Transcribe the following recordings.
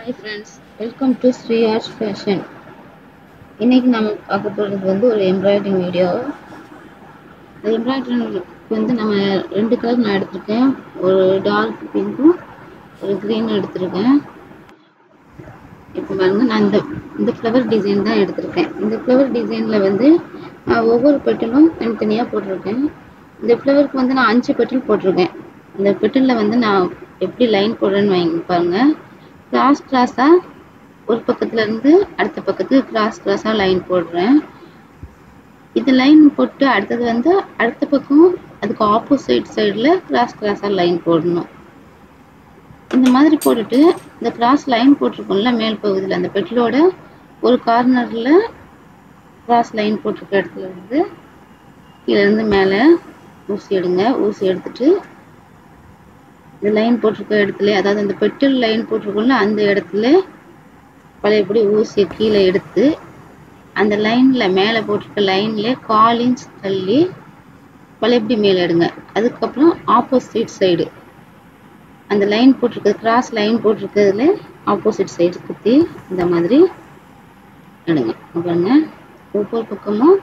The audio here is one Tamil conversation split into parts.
hi friends welcome to Sri arts fashion இன்னைக்கு நம்ம பார்க்க போகிறது வந்து ஒரு எம்ப்ராய்டரிங் வீடியோ இந்த எம்ப்ராய்டரிங்க்கு வந்து நம்ம ரெண்டு கலர் நான் எடுத்திருக்கேன் ஒரு டார்க் பிங்க்கும் ஒரு க்ரீனும் எடுத்திருக்கேன் இப்போ பாருங்க நான் இந்த இந்த ஃப்ளவர் டிசைன் தான் எடுத்திருக்கேன் இந்த ஃப்ளவர் டிசைனில் வந்து நான் ஒவ்வொரு பெட்டலும் தனித்தனியாக போட்டிருக்கேன் இந்த ஃப்ளவருக்கு வந்து நான் அஞ்சு பெட்டல் போட்டிருக்கேன் இந்த பெட்டலில் வந்து நான் எப்படி லைன் போடுறேன்னு வாங்கி பாருங்கள் கிராஸ் கிராஸாக ஒரு பக்கத்துல இருந்து அடுத்த பக்கத்துக்கு கிராஸ் கிராஸாக லைன் போடுறேன் இது லைன் போட்டு அடுத்தது வந்து அடுத்த பக்கம் அதுக்கு ஆப்போசிட் சைடில் கிராஸ் கிராஸாக லைன் போடணும் இந்த மாதிரி போட்டுட்டு இந்த கிராஸ் லைன் போட்டிருக்கோம்ல மேல் பகுதியில் அந்த பெட்டிலோட ஒரு கார்னரில் கிராஸ் லைன் போட்டிருக்க இடத்துல இருந்து கீழேருந்து மேலே ஊசி எடுங்க ஊசி எடுத்துட்டு இந்த லைன் போட்டிருக்க இடத்துல அதாவது அந்த பெட்டில் லைன் போட்டிருக்கோம்ல அந்த இடத்துல பழையபடி ஊசியை கீழே எடுத்து அந்த லைனில் மேலே போட்டிருக்க லைனில் கால் இன்ச் தள்ளி பழையபடி மேலே எடுங்க அதுக்கப்புறம் ஆப்போசிட் சைடு அந்த லைன் போட்டிருக்கிறது கிராஸ் லைன் போட்டிருக்கிறதுல ஆப்போசிட் சைடு குத்தி இந்த மாதிரி எடுங்க பாருங்க ஒவ்வொரு பக்கமும்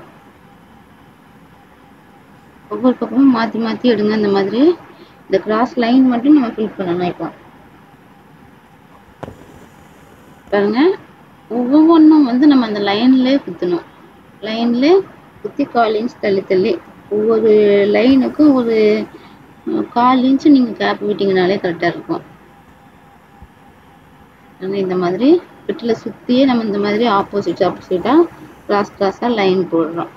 ஒவ்வொரு பக்கமும் மாற்றி மாற்றி எடுங்க இந்த மாதிரி இந்த கிராஸ் லைன் மட்டும் நம்ம ஃபில் பண்ணணும் இப்போ பாருங்க ஒவ்வொன்றும் வந்து நம்ம அந்த லைன்லேயே குத்தணும் லைன்ல குத்தி கால் இன்ச் தள்ளி தள்ளி ஒவ்வொரு லைனுக்கும் ஒரு கால் இன்ச்சு நீங்கள் கேப் விட்டிங்கனாலே கரெக்டாக இருக்கும் இந்த மாதிரி பெட்டில் சுற்றியே நம்ம இந்த மாதிரி ஆப்போசிட் ஆப்போசிட்டாக கிராஸ் கிராஸாக லைன் போடுறோம்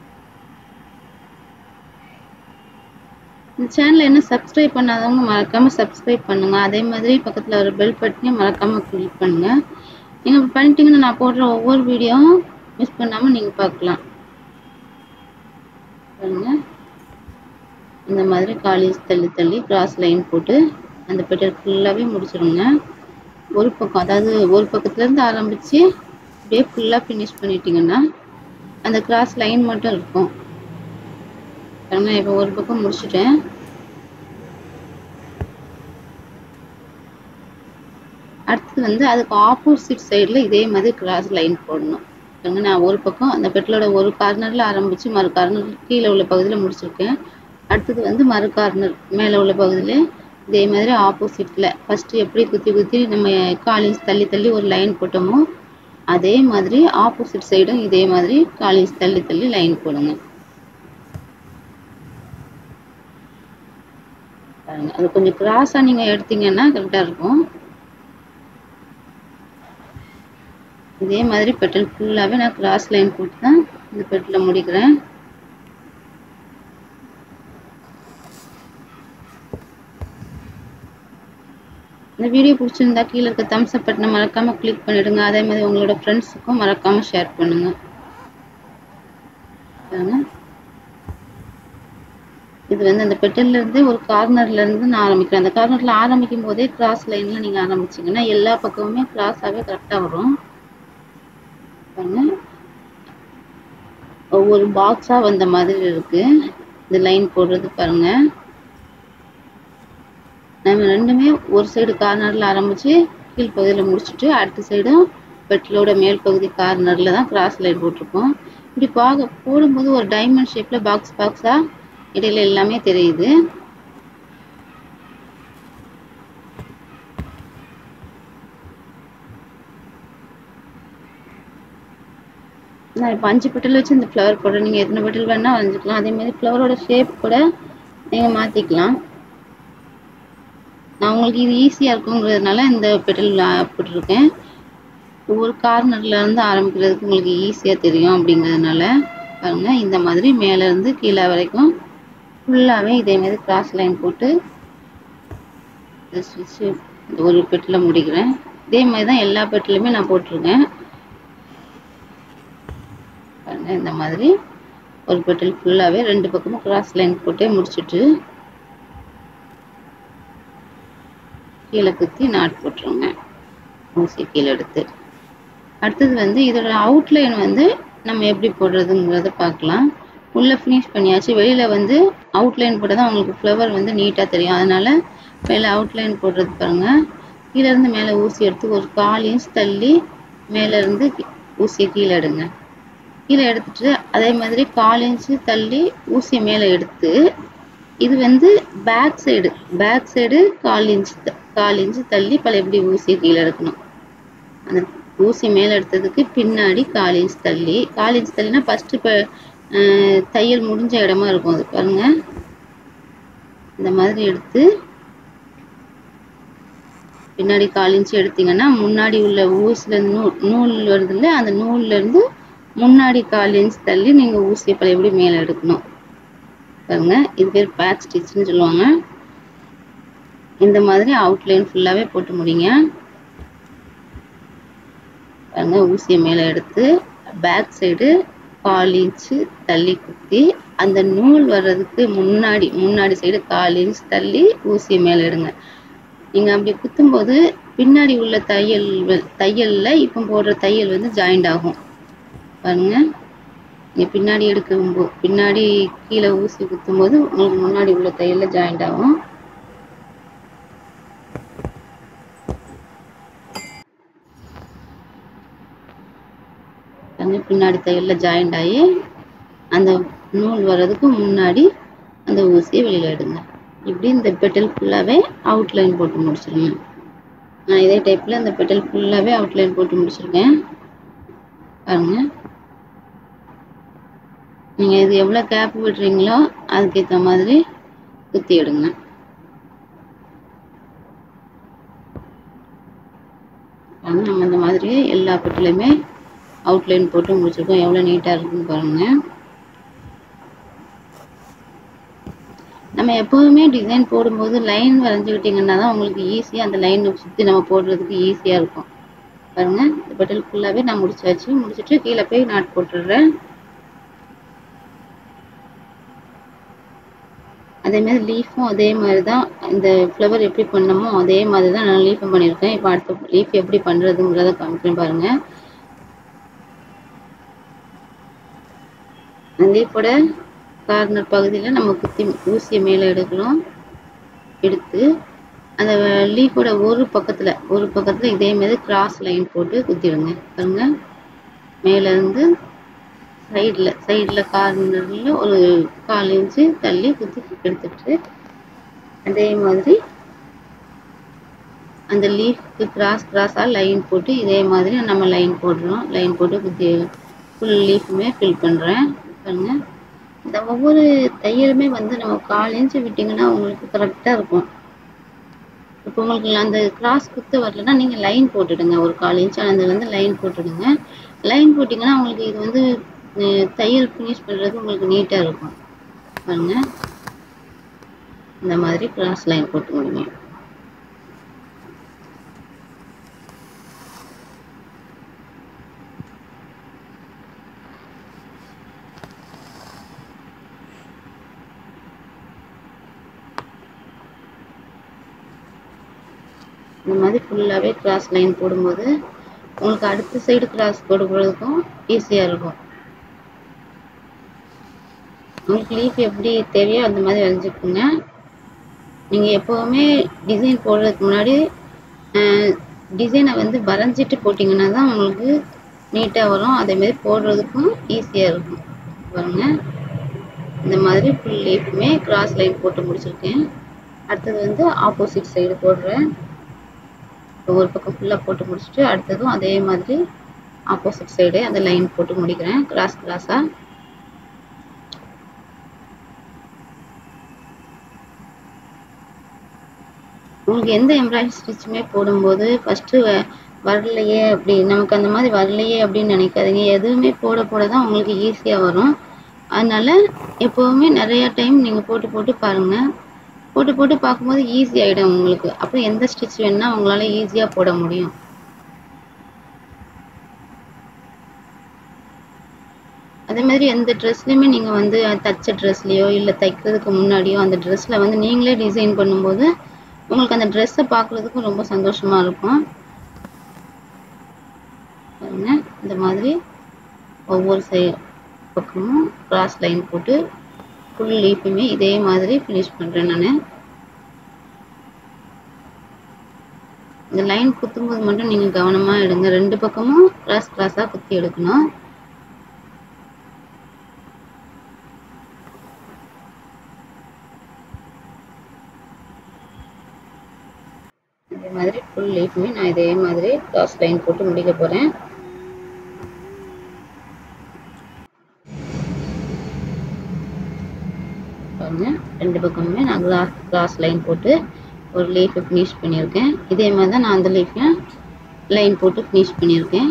இந்த சேனலை என்ன சப்ஸ்கிரைப் பண்ணாதவங்க மறக்காமல் சப்ஸ்கிரைப் பண்ணுங்கள் அதே மாதிரி பக்கத்தில் ஒரு பெல் பட்டனையும் மறக்காமல் கிளிக் பண்ணுங்கள் நீங்கள் பண்ணிட்டீங்கன்னா நான் போடுற ஒவ்வொரு வீடியோவும் மிஸ் பண்ணாமல் நீங்கள் பார்க்கலாம் பாருங்க இந்த மாதிரி காலேஜ் தள்ளி தள்ளி கிராஸ் லைன் போட்டு அந்த பெட்டர் ஃபுல்லாகவே முடிச்சிடுங்க ஒரு பக்கம் அதாவது ஒரு பக்கத்துலேருந்து ஆரம்பித்து அப்படியே ஃபுல்லாக ஃபினிஷ் பண்ணிட்டீங்கன்னா அந்த கிராஸ் லைன் மட்டும் இருக்கும் பாருங்க இப்போ ஒரு பக்கம் முடிச்சிட்டேன் அடுத்தது வந்து அதுக்கு ஆப்போசிட் சைடில் இதே மாதிரி கிராஸ் லைன் போடணும் பாருங்க நான் ஒரு பக்கம் அந்த பெட்டிலோட ஒரு கார்னரில் ஆரம்பித்து மறு கார்னர் கீழே உள்ள பகுதியில் முடிச்சிருக்கேன் அடுத்தது வந்து மறு கார்னர் மேலே உள்ள பகுதியில் இதே மாதிரி ஆப்போசிட்டில் ஃபஸ்ட்டு எப்படி குத்தி குத்தி நம்ம காலின்ஸ் தள்ளி தள்ளி ஒரு லைன் போட்டோமோ அதே மாதிரி ஆப்போசிட் சைடும் இதே மாதிரி காலின்ஸ் தள்ளி தள்ளி லைன் போடுங்க பாருங்க அது கொஞ்சம் கிராஸாக நீங்கள் எடுத்தீங்கன்னா கரெக்டாக இருக்கும் இதே மாதிரி பெட்டல் ஃபுல்லாகவே நான் கிராஸ் லைன் போட்டு தான் இந்த பெட்டில் முடிக்கிறேன் இந்த வீடியோ பிடிச்சிருந்தா கீழே இருக்க தம்ஸ் அப் பட்டனை மறக்காமல் கிளிக் பண்ணிடுங்க அதே மாதிரி உங்களோட ஃப்ரெண்ட்ஸுக்கும் மறக்காமல் ஷேர் பண்ணுங்க பாருங்க இது வந்து அந்த பெட்டல்ல இருந்து ஒரு கார்னர்ல இருந்து நான் ஆரம்பிக்கிறேன் அந்த கார்னர்ல ஆரம்பிக்கும் போதே கிராஸ் லைன்ல நீங்க ஆரம்பிச்சீங்கன்னா எல்லா பக்கமுமே கிராஸாவே கரெக்டா வரும் பாருங்க ஒவ்வொரு பாக்ஸா வந்த மாதிரி இருக்கு இந்த லைன் போடுறது பாருங்க நம்ம ரெண்டுமே ஒரு சைடு கார்னர்ல ஆரம்பிச்சு கீழ் பகுதியில் முடிச்சுட்டு அடுத்த சைடும் பெட்டிலோட மேல் பகுதி கார்னர்ல தான் கிராஸ் லைன் போட்டிருக்கோம் இப்படி பார்க்க போடும்போது ஒரு டைமண்ட் ஷேப்ல பாக்ஸ் பாக்ஸா இடையில எல்லாமே தெரியுது நான் இப்போ அஞ்சு பெட்டல் வச்சு இந்த ஃப்ளவர் போடுறேன் நீங்கள் எத்தனை பெட்டல் வேணால் வரைஞ்சிக்கலாம் அதே மாதிரி ஃப்ளவரோட ஷேப் கூட நீங்கள் மாற்றிக்கலாம் நான் உங்களுக்கு இது ஈஸியாக இருக்குங்கிறதுனால இந்த பெட்டல் போட்டிருக்கேன் ஒவ்வொரு கார்னர்ல இருந்து ஆரம்பிக்கிறதுக்கு உங்களுக்கு ஈஸியாக தெரியும் அப்படிங்கிறதுனால பாருங்க இந்த மாதிரி மேலேருந்து கீழே வரைக்கும் ஃபுல்லாகவே இதே மாதிரி கிராஸ் லைன் போட்டு ஸ்டிச்சு ஒரு பெட்டில் முடிக்கிறேன் இதே மாதிரி தான் எல்லா பெட்டிலுமே நான் போட்டிருக்கேன் பாருங்க இந்த மாதிரி ஒரு பெட்டில் ஃபுல்லாகவே ரெண்டு பக்கமும் கிராஸ் லைன் போட்டே முடிச்சுட்டு கீழே குத்தி நாட் போட்டுருங்க ஊசி கீழே எடுத்து அடுத்தது வந்து இதோட அவுட்லைன் வந்து நம்ம எப்படி போடுறதுங்கிறத பார்க்கலாம் உள்ளே ஃபினிஷ் பண்ணியாச்சு வெளியில் வந்து அவுட்லைன் போட்டால் தான் உங்களுக்கு ஃப்ளவர் வந்து நீட்டாக தெரியும் அதனால் வெளியில் அவுட்லைன் போடுறது பாருங்கள் கீழே இருந்து மேலே ஊசி எடுத்து ஒரு கால் இன்ச் தள்ளி மேலே இருந்து ஊசியை கீழே எடுங்க கீழே எடுத்துட்டு அதே மாதிரி கால் இன்ச்சு தள்ளி ஊசியை மேலே எடுத்து இது வந்து பேக் சைடு பேக் சைடு கால் இன்ச் கால் இன்ச்சு தள்ளி பழையபடி ஊசியை கீழே எடுக்கணும் அந்த ஊசி மேலே எடுத்ததுக்கு பின்னாடி கால் இன்ச் தள்ளி கால் இன்ச் தள்ளினா ஃபஸ்ட்டு இப்போ தையல் முடிஞ்ச இடமா இருக்கும் அது பாருங்க இந்த மாதிரி எடுத்து பின்னாடி கால் இன்ச்சு எடுத்தீங்கன்னா முன்னாடி உள்ள ஊசில நூ நூல் வருதுல்ல அந்த நூல்ல இருந்து முன்னாடி கால் இன்ச் தள்ளி நீங்க ஊசியை பழையபடி மேலே எடுக்கணும் பாருங்க இது பேர் பேக் ஸ்டிச்னு சொல்லுவாங்க இந்த மாதிரி அவுட்லைன் ஃபுல்லாவே போட்டு முடிங்க பாருங்க ஊசியை மேலே எடுத்து பேக் சைடு கால் இன்ச்சு தள்ளி குத்தி அந்த நூல் வர்றதுக்கு முன்னாடி முன்னாடி சைடு கால் இன்ச் தள்ளி ஊசியை மேலே எடுங்க நீங்க அப்படி குத்தும்போது பின்னாடி உள்ள தையல் வ- தையல்ல இப்போ போடுற தையல் வந்து ஜாயிண்ட் ஆகும் பாருங்க நீங்க பின்னாடி எடுக்கும்போது பின்னாடி கீழே ஊசி குத்தும்போது உங்களுக்கு முன்னாடி உள்ள தையல்ல ஜாயிண்ட் ஆகும் பாருங்க பின்னாடி தையல்ல ஜாயிண்ட் ஆகி அந்த நூல் வர்றதுக்கு முன்னாடி அந்த ஊசியை வெளியில எடுங்க இப்படி இந்த பெட்டல் ஃபுல்லாவே அவுட்லைன் போட்டு முடிச்சிருங்க நான் இதே டைப்ல இந்த பெட்டல் ஃபுல்லாவே அவுட்லைன் போட்டு முடிச்சிருக்கேன் பாருங்க நீங்க இது எவ்வளவு கேப் விடுறீங்களோ அதுக்கேத்த மாதிரி குத்தி எடுங்க பாருங்க நம்ம இந்த மாதிரி எல்லா பெட்டிலுமே அவுட்லைன் போட்டு முடிச்சிருக்கோம் எவ்வளவு நீட்டா இருக்குன்னு பாருங்க நம்ம எப்போதுமே டிசைன் போடும்போது லைன் வரைஞ்சுக்கிட்டீங்கன்னா தான் உங்களுக்கு ஈஸியாக அந்த லைன் சுற்றி நம்ம போடுறதுக்கு ஈஸியாக இருக்கும் பாருங்க இந்த பெட்டல் ஃபுல்லாகவே நான் முடிச்சாச்சு முடிச்சுட்டு கீழே போய் நாட் போட்டுடுறேன் அதே மாதிரி லீஃபும் அதே மாதிரி தான் இந்த ஃப்ளவர் எப்படி பண்ணமோ அதே மாதிரி தான் நான் லீஃபும் பண்ணியிருக்கேன் இப்போ அடுத்த லீஃப் எப்படி பண்ணுறதுங்கிறத காமிக்கிறேன் பாருங்க லீஃபோட கார்னர் பகுதியில் நம்ம குத்தி ஊசியை மேலே எடுக்கணும் எடுத்து அந்த லீஃபோட ஒரு பக்கத்தில் ஒரு பக்கத்தில் இதே மாதிரி கிராஸ் லைன் போட்டு குத்திடுங்க பாருங்க மேலே இருந்து சைடில் சைடில் கார்னரில் ஒரு கால் இன்ச்சு தள்ளி குத்தி எடுத்துட்டு அதே மாதிரி அந்த லீஃப்க்கு கிராஸ் கிராஸாக லைன் போட்டு இதே மாதிரி நம்ம லைன் போடுறோம் லைன் போட்டு குத்தி ஃபுல் லீஃபுமே ஃபில் பண்ணுறேன் பாருங்க இந்த ஒவ்வொரு தையலுமே வந்து நம்ம கால் இன்ச்சு விட்டிங்கன்னா உங்களுக்கு கரெக்டாக இருக்கும் இப்போ உங்களுக்கு அந்த கிராஸ் குத்து வரலன்னா நீங்கள் லைன் போட்டுடுங்க ஒரு கால் இன்ச் அந்த வந்து லைன் போட்டுடுங்க லைன் போட்டிங்கன்னா உங்களுக்கு இது வந்து அஹ், தையல் ஃபினிஷ் பண்ணுறது உங்களுக்கு நீட்டாக இருக்கும் பாருங்க இந்த மாதிரி கிராஸ் லைன் போட்டு முடிங்க இந்த மாதிரி ஃபுல்லாகவே கிராஸ் லைன் போடும்போது உங்களுக்கு அடுத்த சைடு கிராஸ் போடுறதுக்கும் ஈஸியாக இருக்கும் உங்களுக்கு லீஃப் எப்படி தேவையோ அந்த மாதிரி வரைஞ்சிக்கோங்க நீங்கள் எப்போவுமே டிசைன் போடுறதுக்கு முன்னாடி டிசைனை வந்து வரைஞ்சிட்டு போட்டிங்கன்னா தான் உங்களுக்கு நீட்டாக வரும் அதே மாதிரி போடுறதுக்கும் ஈஸியாக இருக்கும் பாருங்க இந்த மாதிரி ஃபுல் லீஃபுமே கிராஸ் லைன் போட்டு முடிச்சிருக்கேன் அடுத்தது வந்து ஆப்போசிட் சைடு போடுறேன் இப்போ ஒரு பக்கம் ஃபுல்லாக போட்டு முடிச்சுட்டு அடுத்ததும் அதே மாதிரி ஆப்போசிட் சைடு அந்த லைன் போட்டு முடிக்கிறேன் கிராஸ் கிராஸாக உங்களுக்கு எந்த எம்ப்ராய்டரி ஸ்டிச்சுமே போடும்போது ஃபஸ்ட்டு வரலையே அப்படி நமக்கு அந்த மாதிரி வரலையே அப்படின்னு நினைக்காதீங்க எதுவுமே போட போட தான் உங்களுக்கு ஈஸியாக வரும் அதனால எப்போவுமே நிறைய டைம் நீங்கள் போட்டு போட்டு பாருங்கள் போட்டு போட்டு பார்க்கும்போது ஈஸி ஆகிடும் உங்களுக்கு அப்புறம் எந்த ஸ்டிச் வேணும்னா உங்களால் ஈஸியாக போட முடியும் அதே மாதிரி எந்த ட்ரெஸ்லையுமே நீங்கள் வந்து தச்ச ட்ரெஸ்லையோ இல்லை தைக்கிறதுக்கு முன்னாடியோ அந்த ட்ரெஸ்ஸில் வந்து நீங்களே டிசைன் பண்ணும்போது உங்களுக்கு அந்த ட்ரெஸ்ஸை பார்க்குறதுக்கும் ரொம்ப சந்தோஷமா இருக்கும் பாருங்க இந்த மாதிரி ஒவ்வொரு சை பக்கமும் கிராஸ் லைன் போட்டு ஃபுல் லீஃபுமே இதே மாதிரி ஃபினிஷ் பண்ணுறேன் நான் இந்த லைன் குத்தும்போது மட்டும் நீங்கள் கவனமாக எடுங்க ரெண்டு பக்கமும் கிராஸ் கிராஸாக குத்தி எடுக்கணும் இதே மாதிரி ஃபுல் லீஃப்மே நான் இதே மாதிரி கிராஸ் லைன் போட்டு முடிக்க போகிறேன் பாருங்க ரெண்டு பக்கமுமே நான் கிராஸ் கிராஸ் லைன் போட்டு ஒரு லீஃபை ஃபினிஷ் பண்ணியிருக்கேன் இதே மாதிரி தான் நான் அந்த லீஃபையும் லைன் போட்டு ஃபினிஷ் பண்ணியிருக்கேன்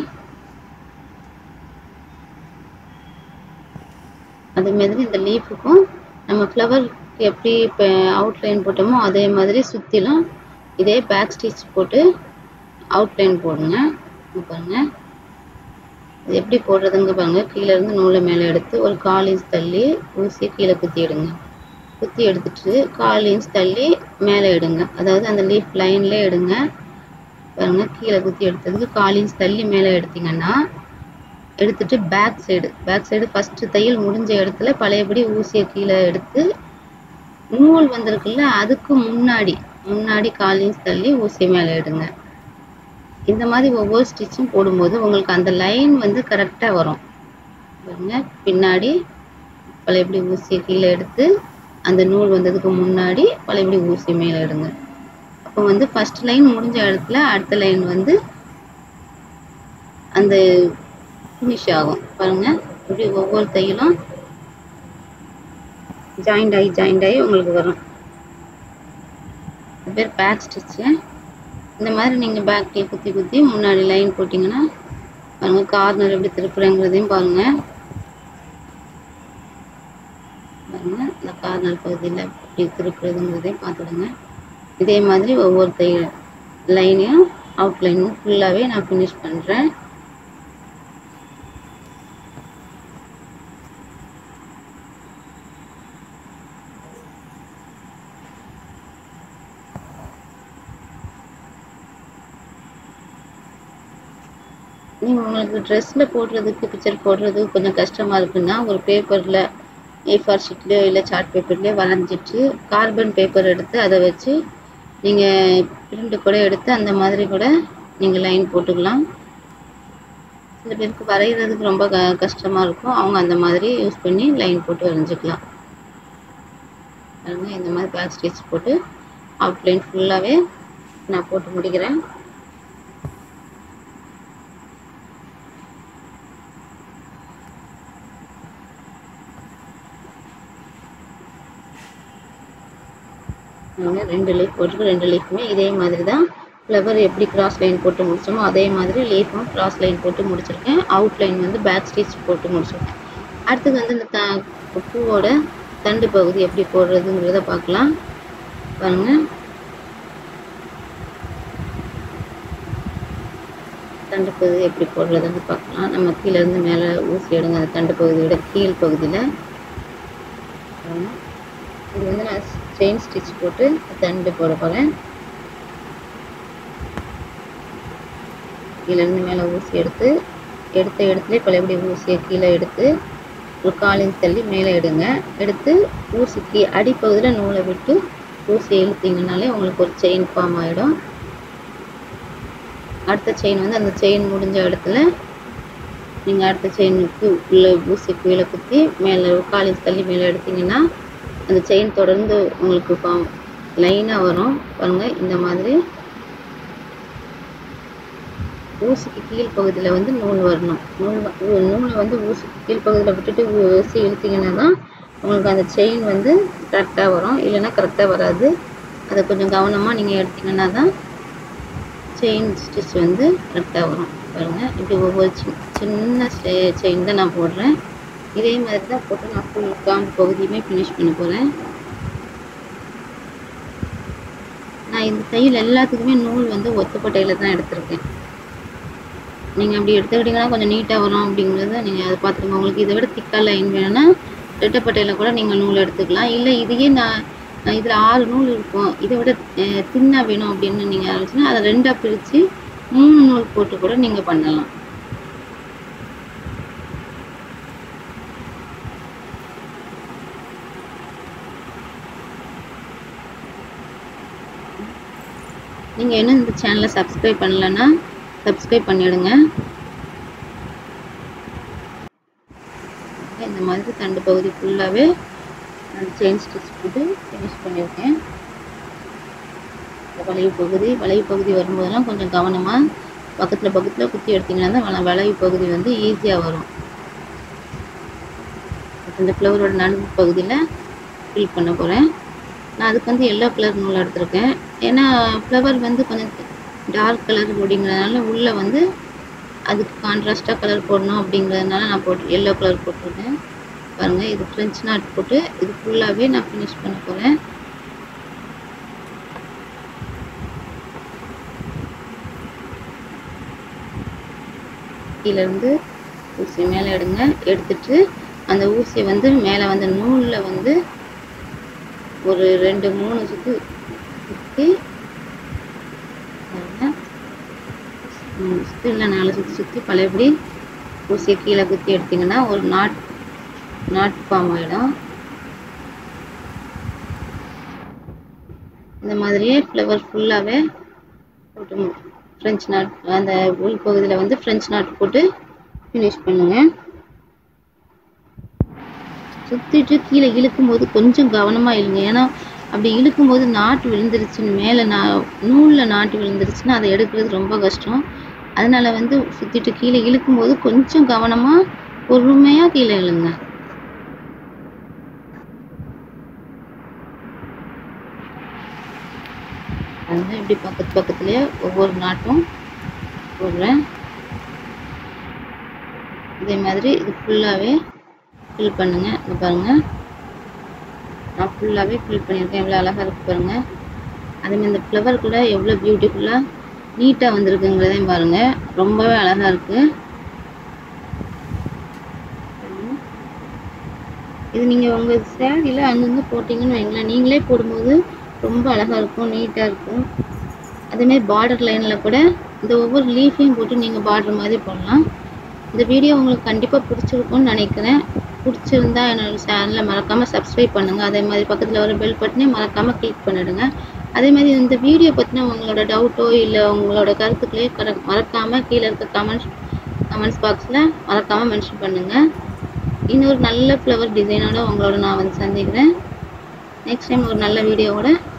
அதே மாதிரி இந்த லீஃபுக்கும் நம்ம ஃப்ளவருக்கு எப்படி இப்போ அவுட்லைன் போட்டோமோ அதே மாதிரி சுற்றிலும் இதே பேக் ஸ்டிச் போட்டு அவுட்லைன் போடுங்க இங்க பாருங்க இது எப்படி போடுறதுங்க பாருங்க கீழே இருந்து நூலை மேலே எடுத்து ஒரு கால் இன்ச் தள்ளி ஊசியை கீழே குத்தி எடுங்க குத்தி எடுத்துட்டு கால் இன்ச் தள்ளி மேலே எடுங்க அதாவது அந்த லீஃப் லைன்ல எடுங்க பாருங்க கீழே குத்தி எடுத்ததுக்கு கால் இன்ச் தள்ளி மேலே எடுத்தீங்கன்னா எடுத்துட்டு back side back side first தையல் முடிஞ்ச இடத்துல பழையபடி ஊசியை கீழே எடுத்து நூல் வந்திருக்குல்ல அதுக்கு முன்னாடி முன்னாடி கால் இன்ச் தள்ளி ஊசி மேலே எடுங்க இந்த மாதிரி ஒவ்வொரு ஸ்டிச்சும் போடும்போது உங்களுக்கு அந்த லைன் வந்து கரெக்டாக வரும் பாருங்க பின்னாடி பழையபடி ஊசியை கீழே எடுத்து அந்த நூல் வந்ததுக்கு முன்னாடி பழையபடி ஊசி மேலே எடுங்க அப்போ வந்து ஃபர்ஸ்ட் லைன் முடிஞ்ச இடத்துல அடுத்த லைன் வந்து அந்த ஃபினிஷ் ஆகும் பாருங்க இப்படி ஒவ்வொரு தையலும் ஜாயிண்ட் ஆகி ஜாயிண்ட் ஆகி உங்களுக்கு வரும் இது பேர் பேக் ஸ்டிச்சு இந்த மாதிரி நீங்கள் பேக்கில் குத்தி குத்தி முன்னாடி லைன் போட்டிங்கன்னா பாருங்க கார்னர் எப்படி திருப்புறேங்கிறதையும் பாருங்க பாருங்க இந்த கார்னர் பகுதியில் எப்படி திருப்புறதுங்கிறதையும் பார்த்துடுங்க இதே மாதிரி ஒவ்வொரு தையல் லைனையும் அவுட்லைனும் ஃபுல்லாகவே நான் ஃபினிஷ் பண்ணுறேன் நீங்கள் உங்களுக்கு ட்ரெஸ்ஸில் போடுறதுக்கு பிக்சர் போடுறதுக்கு கொஞ்சம் கஷ்டமாக இருக்குன்னா ஒரு பேப்பரில் ஏ ஃபார் ஷீட்லேயோ இல்லை சார்ட் பேப்பர்லேயோ வரைஞ்சிட்டு கார்பன் பேப்பர் எடுத்து அதை வச்சு நீங்கள் பிரிண்ட் கூட எடுத்து அந்த மாதிரி கூட நீங்கள் லைன் போட்டுக்கலாம் சில பேருக்கு வரைகிறதுக்கு ரொம்ப க கஷ்டமாக இருக்கும் அவங்க அந்த மாதிரி யூஸ் பண்ணி லைன் போட்டு வரைஞ்சிக்கலாம் பாருங்க இந்த மாதிரி பேக் ஸ்டிச் போட்டு அவுட்லைன் ஃபுல்லாகவே நான் போட்டு முடிக்கிறேன் நாங்கள் ரெண்டு லீஃப் போட்டு ரெண்டு லீஃபுமே இதே மாதிரி தான் ஃப்ளவர் எப்படி கிராஸ் லைன் போட்டு முடிச்சோமோ அதே மாதிரி லீஃபும் கிராஸ் லைன் போட்டு முடிச்சிருக்கேன் அவுட் லைன் வந்து பேக் ஸ்டிச் போட்டு முடிச்சிருக்கேன் அடுத்தது வந்து இந்த த பூவோட தண்டு பகுதி எப்படி போடுறதுங்கிறத பார்க்கலாம் பாருங்க தண்டு பகுதி எப்படி போடுறதுன்னு பார்க்கலாம் நம்ம கீழே இருந்து மேலே ஊசி எடுங்க அந்த தண்டு பகுதியோட கீழ் பகுதியில் இது வந்து நான் செயின் ஸ்டிச் போட்டு தண்டு போட போகிறேன் கீழேருந்து மேலே ஊசி எடுத்து எடுத்த இடத்துல பழையபடி ஊசியை கீழே எடுத்து ஒரு காலின் தள்ளி மேலே எடுங்க எடுத்து ஊசிக்கு அடிப்பகுதியில் நூலை விட்டு ஊசியை இழுத்தீங்கனாலே உங்களுக்கு ஒரு செயின் ஃபார்ம் ஆகிடும் அடுத்த செயின் வந்து அந்த செயின் முடிஞ்ச இடத்துல நீங்கள் அடுத்த செயினுக்கு உள்ள ஊசி கீழே குத்தி மேலே காலின் தள்ளி மேலே எடுத்தீங்கன்னா அந்த செயின் தொடர்ந்து உங்களுக்கு ஃபார்ம் லைனாக வரும் பாருங்கள் இந்த மாதிரி ஊசிக்கு கீழ் பகுதியில் வந்து நூல் வரணும் நூல் வ- ஊ- நூலை வந்து ஊசிக்கு கீழ் பகுதியில் விட்டுட்டு ஊசி இழுத்தீங்கன்னா தான் உங்களுக்கு அந்த செயின் வந்து கரெக்டாக வரும் இல்லைன்னா கரெக்டாக வராது அதை கொஞ்சம் கவனமாக நீங்கள் எடுத்தீங்கன்னா தான் செயின் ஸ்டிச் வந்து கரெக்டாக வரும் பாருங்கள் இப்படி ஒவ்வொரு சின் சின்ன செயின் தான் நான் போடுறேன் இதே மாதிரி தான் போட்டு நான் ஃபுல் காம்பு பகுதியுமே ஃபினிஷ் பண்ண போகிறேன் நான் இந்த தையல் எல்லாத்துக்குமே நூல் வந்து ஒத்தப்பட்டையில் தான் எடுத்திருக்கேன் நீங்கள் அப்படி எடுத்துக்கிட்டிங்கன்னா கொஞ்சம் நீட்டாக வரும் அப்படிங்கிறத நீங்கள் அதை பார்த்துக்கோங்க உங்களுக்கு இதை விட திக்காக லைன் வேணும்னா ரெட்டப்பட்டையில் கூட நீங்கள் நூல் எடுத்துக்கலாம் இல்லை இதையே நான் இதில் ஆறு நூல் இருக்கும் இதை விட தின்னாக வேணும் அப்படின்னு நீங்கள் ஆரம்பிச்சுன்னா அதை ரெண்டாக பிரித்து மூணு நூல் போட்டு கூட நீங்கள் பண்ணலாம் நீங்கள் இன்னும் இந்த சேனலை சப்ஸ்கிரைப் பண்ணலன்னா சப்ஸ்கிரைப் பண்ணிவிடுங்க இந்த மாதிரி தண்டு பகுதி ஃபுல்லாகவே நான் செயின் ஸ்டிச் போட்டு ஃபினிஷ் பண்ணியிருக்கேன் இந்த வளைவு பகுதி வளைவு பகுதி வரும்போதெல்லாம் கொஞ்சம் கவனமாக பக்கத்தில் பக்கத்தில் குத்தி எடுத்திங்கன்னா தான் வளைவு பகுதி வந்து ஈஸியாக வரும் இந்த ஃப்ளவரோட நடுவு பகுதியில் ஃபில் பண்ண போகிறேன் நான் அதுக்கு வந்து எல்லோ கலர் நூல் எடுத்திருக்கேன் ஏன்னா ஃப்ளவர் வந்து கொஞ்சம் டார்க் கலர் அப்படிங்கிறதுனால உள்ளே வந்து அதுக்கு கான்ட்ராஸ்டாக கலர் போடணும் அப்படிங்கிறதுனால நான் போட்டு எல்லோ கலர் போட்டிருக்கேன் பாருங்கள் இது ஃப்ரெஞ்ச் நாட் போட்டு இது ஃபுல்லாகவே நான் ஃபினிஷ் பண்ண போகிறேன் கீழேருந்து ஊசி மேலே எடுங்க எடுத்துட்டு அந்த ஊசியை வந்து மேலே வந்து நூலில் வந்து ஒரு ரெண்டு மூணு சுற்று சுற்றி மூணு சுற்று இல்லை நாலு சுற்றி சுற்றி பழையபடி ஊசியை கீழே குத்தி எடுத்திங்கன்னா ஒரு நாட் நாட் ஃபார்ம் ஆகிடும் இந்த மாதிரியே ஃப்ளவர் ஃபுல்லாகவே போட்டு ஃப்ரெஞ்ச் நாட் அந்த உள் பகுதியில் வந்து ஃப்ரெஞ்ச் நாட் போட்டு ஃபினிஷ் பண்ணுங்கள் சுற்றிட்டு கீழே இழுக்கும் போது கொஞ்சம் கவனமாக இழுங்க ஏன்னா அப்படி இழுக்கும் போது நாட்டு விழுந்துருச்சுன்னு மேலே நான் நூலில் நாட்டு விழுந்துருச்சுன்னா அதை எடுக்கிறது ரொம்ப கஷ்டம் அதனால வந்து சுற்றிட்டு கீழே இழுக்கும் போது கொஞ்சம் கவனமாக பொறுமையாக கீழே இழுங்க அதுதான் இப்படி பக்கத்து பக்கத்துலேயே ஒவ்வொரு நாட்டும் போடுறேன் இதே மாதிரி இது ஃபுல்லாகவே ஃபில் பண்ணுங்க இங்கே பாருங்கள் நான் ஃபுல்லாகவே ஃபில் பண்ணியிருக்கேன் எவ்வளோ அழகாக இருக்குது பாருங்கள் அதேமாதிரி இந்த ஃப்ளவர் கூட எவ்வளோ பியூட்டிஃபுல்லாக நீட்டாக வந்திருக்குங்கிறதையும் பாருங்கள் ரொம்பவே அழகாக இருக்குது இது நீங்கள் உங்கள் சேரீயில் அங்கங்கே போட்டிங்கன்னு வைங்களேன் நீங்களே போடும்போது ரொம்ப அழகாக இருக்கும் நீட்டாக இருக்கும் அதேமாதிரி பார்டர் லைனில் கூட இந்த ஒவ்வொரு லீஃபையும் போட்டு நீங்கள் பார்டர் மாதிரி போடலாம் இந்த வீடியோ உங்களுக்கு கண்டிப்பாக பிடிச்சிருக்கும்னு நினைக்கிறேன் பிடிச்சிருந்தா என்னோட சேனலை மறக்காமல் சப்ஸ்கிரைப் பண்ணுங்கள் அதே மாதிரி பக்கத்தில் வர பெல் பட்டனையும் மறக்காமல் கிளிக் பண்ணிவிடுங்க அதே மாதிரி இந்த வீடியோ பற்றின உங்களோட டவுட்டோ இல்லை உங்களோட கருத்துக்களையோ கர மறக்காமல் கீழே இருக்க கமெண்ட்ஸ் கமெண்ட்ஸ் பாக்ஸில் மறக்காமல் மென்ஷன் பண்ணுங்கள் இன்னொரு நல்ல ஃப்ளவர் டிசைனோட உங்களோட நான் வந்து சந்திக்கிறேன் நெக்ஸ்ட் டைம் ஒரு நல்ல வீடியோவோட